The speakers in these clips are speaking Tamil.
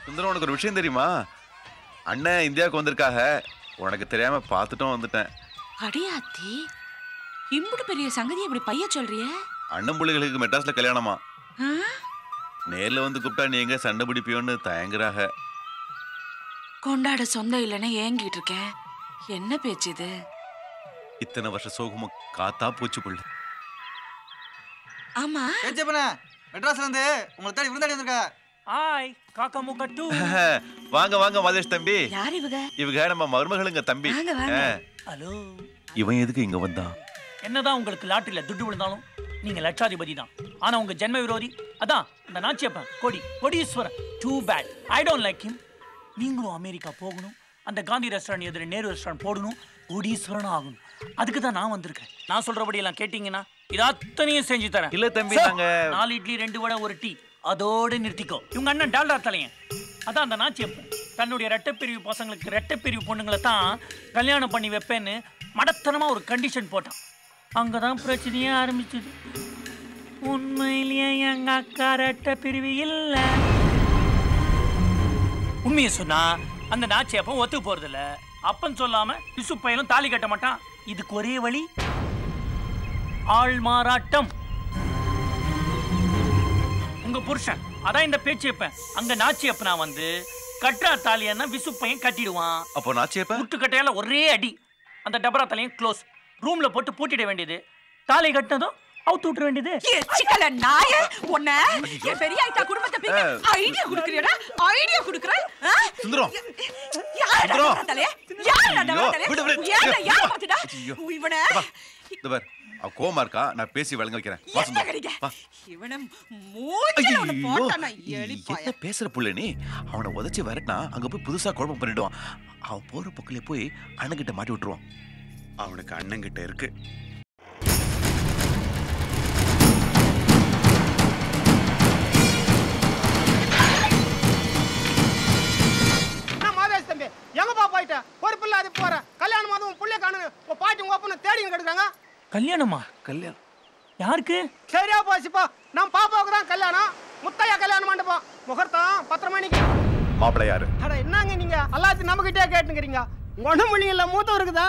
சுந்தரம் உனக்கு ஒரு விஷயம் தெரியுமா அண்ணன் இந்தியாவுக்கு வந்திருக்காக உனக்கு தெரியாம பார்த்துட்டும் வந்துட்டேன் அடியாத்தி இம்புட்டு பெரிய சங்கதி இப்படி பைய சொல்றிய அண்ணன் பிள்ளைகளுக்கு மெட்ராஸ்ல கல்யாணமா ஆ? நேர்ல வந்து கூப்பிட்டா நீ எங்க சண்டை பிடிப்பியோன்னு தயங்குறாக கொண்டாட சொந்தம் இல்லைன்னு ஏங்கிட்டு இருக்கேன் என்ன பேச்சு இது இத்தனை வருஷ சோகமும் காத்தா பூச்சி புள்ள ஆமா கேச்சப்பன மெட்ராஸ்ல இருந்து உங்களை தேடி விருந்தாடி வந்திருக்கா ஹாய் காக்கா முக்கா டூ வாங்க வாங்க மாதேஷ் தம்பி யார் இவங்க இவங்க நம்ம மருமகளுங்க தம்பி வாங்க, வாங்க. ஆ, ஹலோ இவன் எதுக்கு இங்க வந்தான் என்னதான் உங்களுக்கு லாட்டரியில துட்டு விழுந்தாலும் நீங்க லட்சாதிபதி தான் ஆனா உங்க ஜென்ம விரோதி அதான் இந்த நாச்சியப்பன் கொடி கொடீஸ்வரன் too bad I don't like him நீங்களும் அமெரிக்கா போகணும் அந்த காந்தி ரெஸ்டாரண்ட் எதிர நேரு ரெஸ்டாரண்ட் போடணும் கொடீஸ்வரன் ஆகணும் அதுக்கு தான் நான் வந்திருக்கேன் நான் சொல்றபடி எல்லாம் கேட்டீங்கன்னா இது அத்தனையும் செஞ்சு தரேன் இல்ல தம்பி, Sir, நாங்க- நாலு இட்லி ரெண்டு வடை ஒரு டீ அதோட நிறுத்திக்கோ இவங்க அண்ணன் டால்டா தலையன் அதான் அந்த நாச்சியப்பன் தன்னுடைய ரெட்டைப்பிரிவு பசங்களுக்கு ரெட்டைப்பிரிவு பொண்ணுங்களை தான் கல்யாணம் பண்ணி வைப்பேன்னு மடத்தனமா ஒரு கண்டிஷன் போட்டான் அங்கதான் பிரச்சனையே ஆரம்பிச்சது உண்மையிலேயே எங்க அக்கா ரெட்டை பிரிவு இல்ல உண்மையை சொன்னா அந்த நாச்சியப்பன் ஒத்து போறது இல்ல அப்பன் சொல்லாம விசு பையனும் தாலி கட்ட மாட்டான் இதுக்கு ஒரே வழி ஆள் மாறாட்டம் உங்க புருஷன் அதான் இந்த பேச்சு வைப்பேன் அங்க நாச்சி அப்பனா வந்து கட்டுறா தாலியன்னா விசு பையன் கட்டிடுவான் அப்போ நாச்சியப்ப முட்டு கட்டையால ஒரே அடி அந்த டபரா தலையும் க்ளோஸ் ரூம்ல போட்டு பூட்டிட வேண்டியது தாலி கட்டினதும் அவுத்து விட்டுற வேண்டியது எச்சிக்கல நாய உன்ன என் பெரிய ஐட்டா குடும்பத்தை பத்தி ஐடியா குடுக்குறியடா ஐடியா குடுக்குற சுந்தரம் யாரடா சுந்தரம். டபரா யாரடா ஐயோ, டபரா தலையே விடு, விடு. யாரடா யார ஐயோ. பாத்துடா ஐயோ. இவன இந்த பார் அவ கோமா இருக்கா நான் பேசி வழங்க வைக்கிறேன் வா என்ன சுந்தரம் கடிங்க வா இவன மூஞ்சில உன்னை ஐயோ, போட்டானா எலிப்பாய என்ன பேசுற புள்ள நீ அவனை உதச்சி வரட்டினா அங்க போய் புதுசா குழப்பம் பண்ணிடுவான் அவன் போற பக்கத்துல போய் அண்ணன்கிட்ட மாட்டி விட்டுருவான் அவனுக்கு அண்ணங்கிட்ட இருக்கு நான் மாதேஷ் தம்பி எங்கப்பா போயிட்ட ஒரு பிள்ளை அது போற கல்யாணம் அதுவும் புள்ளைய காணுங்க உங்க பாட்டி உங்க அப்பனை தேடிங்க கிடக்குறாங்க கல்யாணமா கல்யாணம் யாருக்கு சரியா போச்சுப்பா நம்ம பாப்பாவுக்கு தான் கல்யாணம் முத்தையா கல்யாணம் மண்டபம் முகூர்த்தம் பத்தரை மணிக்கு மாப்பிள்ளை யாரு அட என்னங்க நீங்க எல்லாத்தையும் நம்மகிட்டே கேட்டுங்கிறீங்க ஒண்ணும் இல்ல மூத்தம் இருக்குதா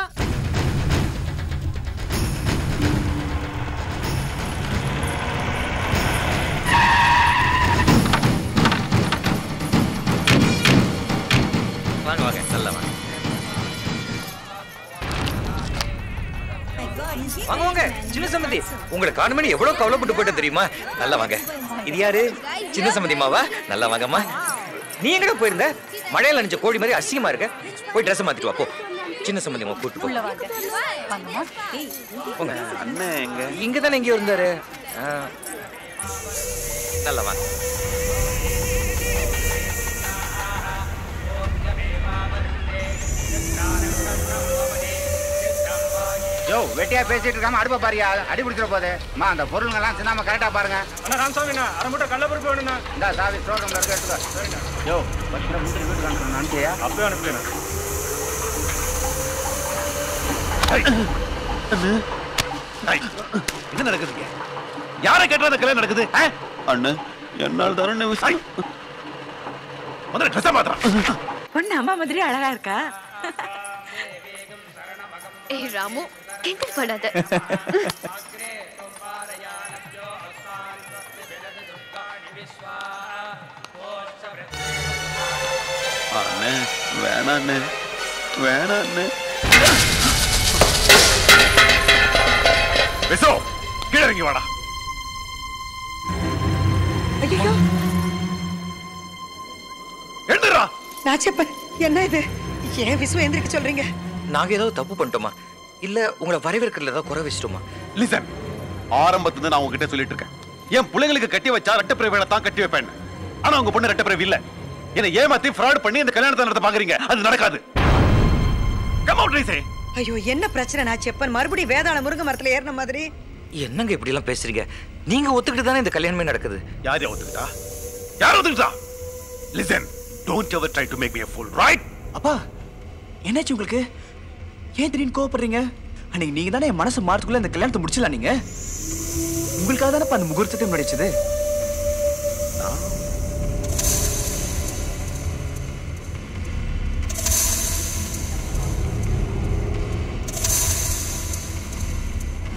வாங்க வாங்க நல்ல வாங்க வாங்க வாங்க சின்ன சம்மந்தி உங்களை காணுமணி எவ்வளவு கவலைப்பட்டு போயிட்டு தெரியுமா நல்லா வாங்க இது யாரு சின்ன சம்மந்திமாவா நல்லா வாங்கம்மா நீ எங்கடா போயிருந்த மழையில நினைச்ச கோழி மாதிரி அசிங்கமா இருக்க போய் ட்ரெஸ் மாத்திட்டு வா போ சின்ன சம்மந்திமா கூட்டு போ போங்க அண்ணன் எங்க இங்க தானே எங்கேயோ இருந்தாரு ஆ. நல்லா வாங்க யோ வெட்டியா பேசிட்டு இருக்காம அடுப்ப பாரியா அடி பிடிச்சிட போகுது அம்மா அந்த பொருளுங்க எல்லாம் சின்னாம கரெக்டா பாருங்க அண்ணா ராமசாமி அரை மூட்டை கடலப்பருப்பு வேணுண்ணா இந்த சாவி ஸ்டோரூம்ல இருக்க எடுத்துக்கோ யோ பத்து ரூபா முந்திரி வீட்டுக்கு அனுப்பணும் நினைச்சியா அப்படியே அனுப்புறேன் ஐய், என்ன நடக்குதுங்க யாரை கேட்டா அந்த கல்யாணம் நடக்குது அண்ணன் என்னால் தானே விஷயம் முதல்ல ட்ரெஸ்ஸை மாத்திரம் பொண்ணு அம்மா மாதிரி அழகா இருக்கா ஏய் ராமு கிண்டல் பண்ணாத அண்ணே வேணாம் அண்ணே வேணாம் அண்ணே விசோ கீழே இறங்கி வாடா ஐயோ எழுந்துடா நாச்சப்பன் என்ன இது ஏன் விசுவ எந்திரிக்க சொல்றீங்க நாங்க ஏதோ தப்பு பண்ணிட்டோமா இல்ல உங்களை வரவேற்கிறதுல ஏதாவது குறை வச்சிட்டோமா லிசன் ஆரம்பத்துல இருந்து நான் உங்ககிட்ட சொல்லிட்டு இருக்கேன் என் பிள்ளைங்களுக்கு கட்டி வச்சா ரெட்ட பிறவிகளை தான் கட்டி வைப்பேன் ஆனா உங்க பொண்ணு ரெட்ட பிறவி இல்ல என்னை ஏமாத்தி ஃப்ராட் பண்ணி இந்த கல்யாணத்தை நடத்த பாக்குறீங்க அது நடக்காது கம் அவுட் ரைசே ஐயோ என்ன பிரச்சனை நாச்சப்பன் மறுபடியும் வேதாள முருங்கை மரத்துல ஏறின மாதிரி என்னங்க இப்படி எல்லாம் பேசுறீங்க நீங்க ஒத்துக்கிட்டு தானே இந்த கல்யாணமே நடக்குது யார் யார் ஒத்துக்கிட்டா யார் ஒத்துக்கிட்டா listen don't ever try to make me a fool right அப்பா என்னாச்சு உங்களுக்கு ஏன் திடீர்னு கோவப்படுறீங்க அன்னைக்கு நீங்க தானே என் மனசு மாறத்துக்குள்ள இந்த கல்யாணத்தை முடிச்சலாம் நீங்க உங்களுக்காக தானே அந்த முகூர்த்தத்தை முடிச்சது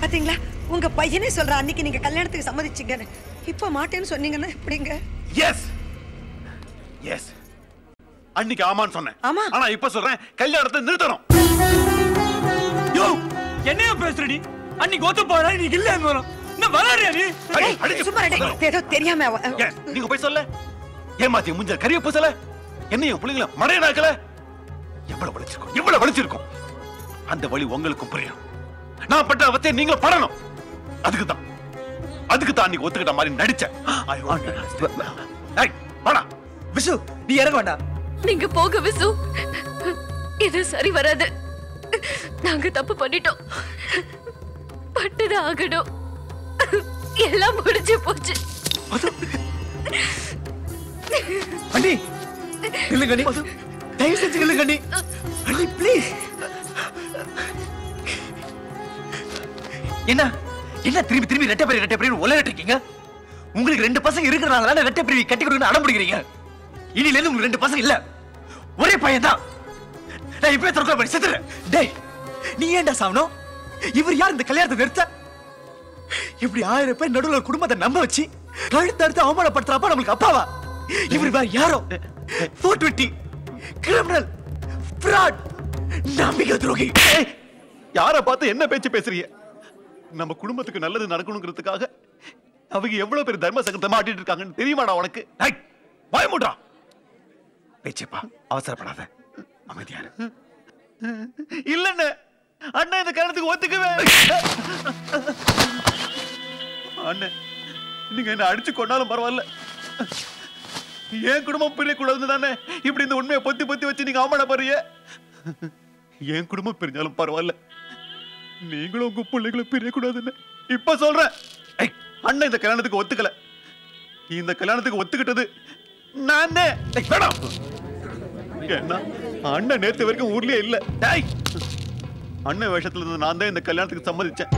பாத்தீங்களா உங்க பையனே சொல்ற அன்னைக்கு நீங்க கல்யாணத்துக்கு சம்மதிச்சீங்கன்னு இப்ப மாட்டேன்னு சொன்னீங்கன்னா எப்படிங்க எஸ் எஸ் அன்னைக்கு ஆமான்னு சொன்னேன் ஆமா. ஆனா இப்ப சொல்றேன் கல்யாணத்தை நிறுத்தணும் யோ என்னைய பேசுற நீ அன்னைக்கு ஒத்து போறா நீ இல்ல என்ன வளரியா நீ அடி, ஏய், அடிச்சு- சும்மா இரு, டேய். ஏதோ தெரியாம அவ- ஏன், நீங்க போய் சொல்ல ஏமாத்தி முஞ்ச கரிய பூசல என்ன என் பிள்ளைங்கள மடையனாக்கல எவ்வளவு வலிச்சிருக்கும் எவ்வளவு வலிச்சிருக்கும் அந்த வழி உங்களுக்கும் புரியும் நான் பட்ட அவத்தை நீங்களும் படணும் அதுக்கு தான் அதுக்கு தான் அன்னைக்கு ஒத்துக்கிட்ட மாதிரி நடிச்சேன் I want to- ஏய், வாடா விசு நீ இறங்க வேண்டாம் நீங்க போக விசு இது சரி வராது நாங்க தப்பு பண்ணிட்டோம் பட்டது ஆகணும் எல்லாம் முடிஞ்சு போச்சு அண்ணி இல்லைங்க அண்ணி தயவு செஞ்சு இல்லைங்க அண்ணி அண்ணி ப்ளீஸ் என்ன என்ன திரும்பி திரும்பி ரெட்டை பிரிவு ரெட்டை பிரிவு உலகிட்டு இருக்கீங்க உங்களுக்கு ரெண்டு பசங்க இருக்கிறனால ரெட்டை பிரிவி கட்டி கொடுக்கணும்னு அடம் பிடிக்கிறீங்க இனில இருந்து உங்களுக்கு ரெண்டு பசங்க இல்ல ஒரே பையன் தான் நான் இப்பவே தற்கொலை பண்ணி செத்துறேன் டேய் நீ ஏன்டா சாவணும் இவர் யார் இந்த கல்யாணத்தை நிறுத்த இப்படி ஆயிரம் பேர் நடுவுல ஒரு குடும்பத்தை நம்ப வச்சு கழுத்து அறுத்து அவமானப்படுத்துறப்ப நம்மளுக்கு அப்பாவா இவர் வேற யாரோ ஃபோர் டுவெண்ட்டி கிரிமினல் ஃப்ராட் நம்பிக்கை துரோகி ஏய், யார பார்த்து என்ன பேச்சு பேசுறீங்க நம்ம குடும்பத்துக்கு நல்லது நடக்கணுங்கிறதுக்காக அவங்க எவ்வளவு பேர் தர்ம சங்கத்தை மாட்டிட்டு இருக்காங்கன்னு தெரியுமாடா உனக்கு ஏய், வாய் மூடுறா பேச்சப்பா அவசரப்படாத அமைதியா இரு. இல்லன்னு அண்ணன் இந்த கல்யாணத்துக்கு ஒத்துக்கவே அண்ணன் நீங்க என்ன அடிச்சு கொண்டாலும் பரவாயில்ல என் குடும்பம் பிரியக்கூடாதுன்னு தானே இப்படி இந்த உண்மையை பொத்தி பொத்தி வச்சு நீங்க அவமானப்படுறீங்க என் குடும்பம் பிரிஞ்சாலும் பரவாயில்ல நீங்களும் உங்க பிள்ளைகளை பிரியக்கூடாதுன்னு இப்ப சொல்றேன் ஏய், அண்ணன் இந்த கல்யாணத்துக்கு ஒத்துக்கல இந்த கல்யாணத்துக்கு ஒத்துக்கிட்டது நான் வேணாம் என்ன அண்ணன் நேத்து வரைக்கும் ஊர்லயே இல்ல டேய் அண்ணன் வேஷத்துல இருந்து நான் தான் இந்த கல்யாணத்துக்கு சம்மதிச்சேன்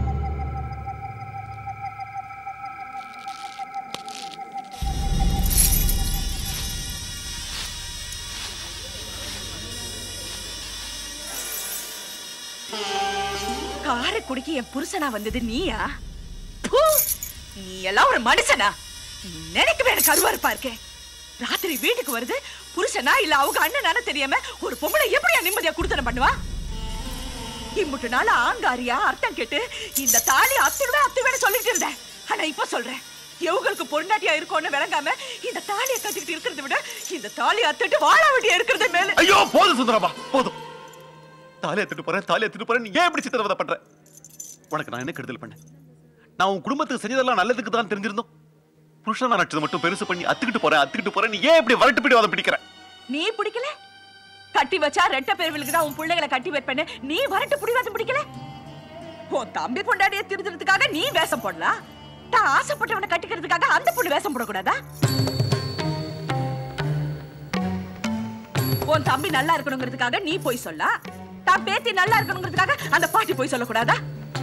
காரைக்குடிக்கு என் புருஷனா வந்தது நீயா பூ! நீ எல்லாம் ஒரு மனுஷனா நினைக்கவே எனக்கு அருவருப்பா இருக்கே ராத்திரி வீட்டுக்கு வருது புருஷனா இல்ல அவங்க அண்ணனான தெரியாம ஒரு பொம்பளை எப்படியா நிம்மதியா குடுத்தனம் பண்ணுவா இம்புட்டு நாள் ஆங்காரியா அர்த்தம் கேட்டு இந்த தாலி அத்துடுவே அத்துடுவே சொல்லிட்டு இருந்தேன் ஆனா இப்ப சொல்றேன் இவங்களுக்கு பொண்டாட்டியா இருக்கும்னு விளங்காம இந்த தாலியை கட்டிக்கிட்டு இருக்கிறத விட இந்த தாலி அத்துட்டு வாழ வேண்டிய இருக்கிறது மேல ஐயோ போதும் சுந்தரமா போதும் தாலி எடுத்துட்டு போறேன் தாலி எடுத்துட்டு போறேன் நீ ஏன் இப்படி சித்திரவதை பண்ற உனக்கு நான் என்ன கெடுதல் பண்ணேன் நான் உன் குடும்பத்துக்கு செஞ்சதெல்லாம் நல்லதுக்கு தான் தெரிஞ்சிருந்தோம் புருஷனா நடிச்சதை மட்டும் பெருசு பண்ணி அத்துக்கிட்டு போறேன் அத்துக்கிட்டு போறேன் நீ ஏன் இப்படி வரட்டு பிடி வாதம் பிடிக்கிற நீ பிடிக்கல கட்டி வச்சா ரெட்ட பேர்களுக்கு தான் உன் பிள்ளைகளை கட்டி வைப்பேன்னு நீ வரட்டு புடிவாதம் பிடிக்கல உன் தம்பி பொண்டாடிய திருத்துறதுக்காக நீ வேஷம் போடலாம் தான் ஆசைப்பட்டவனை கட்டிக்கிறதுக்காக அந்த பொண்ணு வேஷம் போடக்கூடாதா உன் தம்பி நல்லா இருக்கணுங்கிறதுக்காக நீ போய் சொல்ல தான் பேத்தி நல்லா இருக்கணுங்கிறதுக்காக அந்த பாட்டி போய் சொல்லக்கூடாதா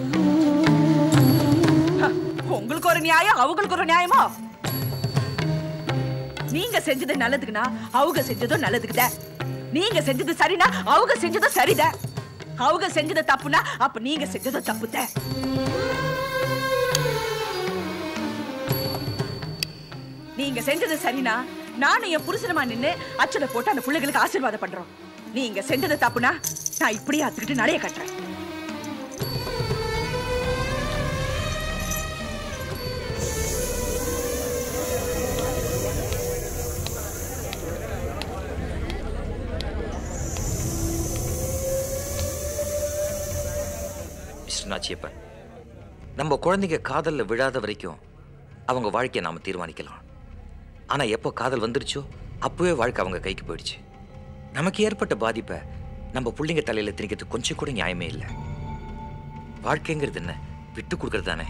ஹ, உங்களுக்கு ஒரு நியாயம் அவங்களுக்கு ஒரு நியாயமோ நீங்க செஞ்சது நல்லதுக்குன்னா அவங்க செஞ்சதும் நல்லதுக்குதான் நீங்க செஞ்சது சரினா அவங்க செஞ்சதும் சரிதான் அவங்க செஞ்சது தப்புனா அப்ப நீங்க செஞ்சதும் தப்புதான் நீங்க செஞ்சது சரினா நானும் என் புருஷனமா நின்னு அச்சனை போட்டு அந்த பிள்ளைகளுக்கு ஆசீர்வாதம் பண்றோம் நீங்க செஞ்சது தப்புனா நான் இப்படியே அத்துக்கிட்டு நடைய கட்டுறேன் மிஸ்டர் நாச்சியப்பன் நம்ம குழந்தைங்க காதல்ல விழாத வரைக்கும் அவங்க வாழ்க்கையை நாம தீர்மானிக்கலாம் ஆனா எப்போ காதல் வந்துருச்சோ அப்பவே வாழ்க்கை அவங்க கைக்கு போயிடுச்சு நமக்கு ஏற்பட்ட பாதிப்பை நம்ம பிள்ளைங்க தலையில திணிக்கிறது கொஞ்சம் கூட நியாயமே இல்லை வாழ்க்கைங்கிறது என்ன விட்டு கொடுக்கறது தானே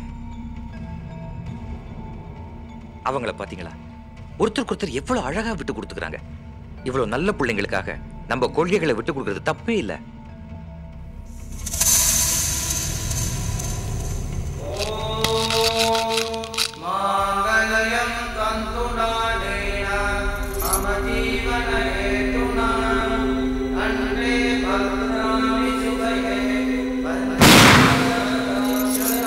அவங்கள பாத்தீங்களா ஒருத்தருக்கு ஒருத்தர் எவ்வளவு அழகா விட்டு கொடுத்துக்கிறாங்க இவ்வளவு நல்ல பிள்ளைங்களுக்காக நம்ம கொள்கைகளை விட்டு கொடுக்கறது தப்பே இல்லை माङ्गल्यं तन्तुनानेन मम जीवनहेतुना अन्ते भद्राणि सुभगे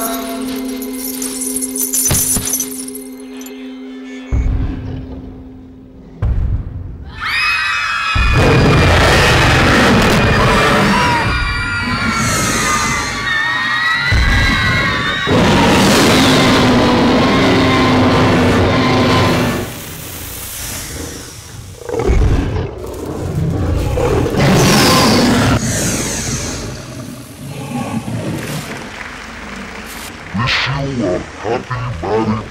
எல்லாத்தையும் பாரு